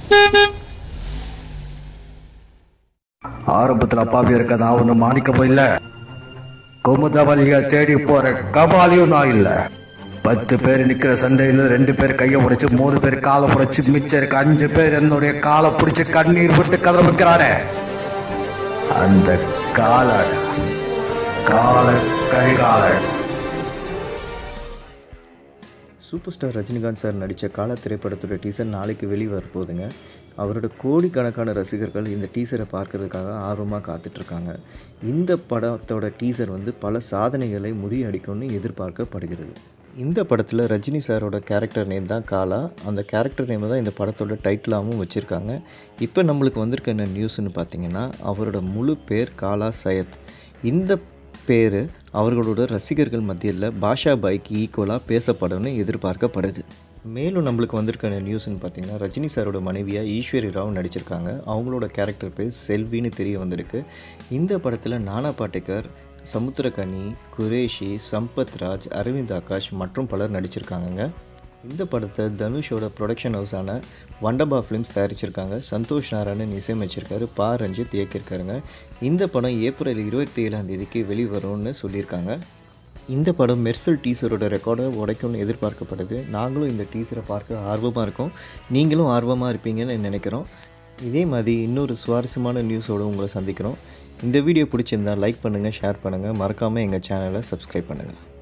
ஆரம்பத்துல அப்பாவி இருக்க நான் ஒண்ணு மாணிக்கம் இல்ல குமுதவலிய தேடி போற கபாலியும் நான் இல்ல பத்து பேர் நிக்கிற சண்டையில ரெண்டு பேர் கையை உடைச்சு மூணு பேர் காலை உடைச்சு மிச்சம் இருக்க அஞ்சு பேர் என்னுடைய காலை பிடிச்சு கண்ணீர் விட்டு கதற வைக்கிறானே அந்த Kaalan Kaala Karikalan super star Rajinikanth sir நடித்த கால திரைப்படத்தோட டீசர் நாளைக்கு வெளியே வரப்போகுதுங்க அவரோட கோடிக்கணக்கான ரசிகர்கள் இந்த டீசரை பார்க்கறதுக்காக ஆர்வமாக காத்துட்ருக்காங்க இந்த படத்தோட டீசர் வந்து பல சாதனைகளை முறியடிக்கும்னு எதிர்பார்க்கப்படுகிறது இந்த படத்தில் ரஜினி சாரோட கேரக்டர் நேம் தான் காலா அந்த கேரக்டர் நேம் தான் இந்த படத்தோட டைட்டிலாகவும் வச்சுருக்காங்க இப்போ நம்மளுக்கு வந்திருக்க என்ன நியூஸ்னு பார்த்தீங்கன்னா அவரோட முழு பேர் காலா சையத் இந்த பேர் அவர்களோட ரசிகர்கள் மத்தியில் பாஷா பாய்க்கு ஈக்குவலாக பேசப்படும்னு எதிர்பார்க்கப்படுது மேலும் நம்மளுக்கு வந்திருக்க நியூஸ்னு பார்த்தீங்கன்னா ரஜினி சாரோட மனைவியாக ஈஸ்வரி ராவ் நடிச்சிருக்காங்க அவங்களோட கேரக்டர் பேர் செல்வின்னு தெரிய வந்திருக்கு இந்த படத்தில் நானா பாட்டேக்கர் சமுத்திரகனி குரேஷி சம்பத் ராஜ் அரவிந்த் ஆகாஷ் மற்றும் பலர் நடிச்சிருக்காங்கங்க இந்த படத்தை தனுஷோட ப்ரொடக்ஷன் ஹவுஸான வண்டபா ஃபிலிம்ஸ் தயாரிச்சிருக்காங்க சந்தோஷ் நாராயணன் இசையமைச்சிருக்காரு பா ரஞ்சித் இயக்கியிருக்காருங்க இந்த படம் ஏப்ரல் இருபத்தி ஏழாம் தேதிக்கு வெளிவரும்னு சொல்லியிருக்காங்க இந்த படம் மெர்சல் டீசரோட ரெக்கார்டை உடைக்கும்னு எதிர்பார்க்கப்படுது நாங்களும் இந்த டீசரை பார்க்க ஆர்வமாக இருக்கோம் நீங்களும் ஆர்வமாக இருப்பீங்கன்னு நினைக்கிறோம் இதே மாதிரி இன்னொரு சுவாரஸ்யமான நியூஸோடு உங்களை சந்திக்கிறோம் இந்த வீடியோ பிடிச்சிருந்தா லைக் பண்ணுங்கள் ஷேர் பண்ணுங்கள் மறக்காமல் எங்கள் சேனலை சப்ஸ்கிரைப் பண்ணுங்கள்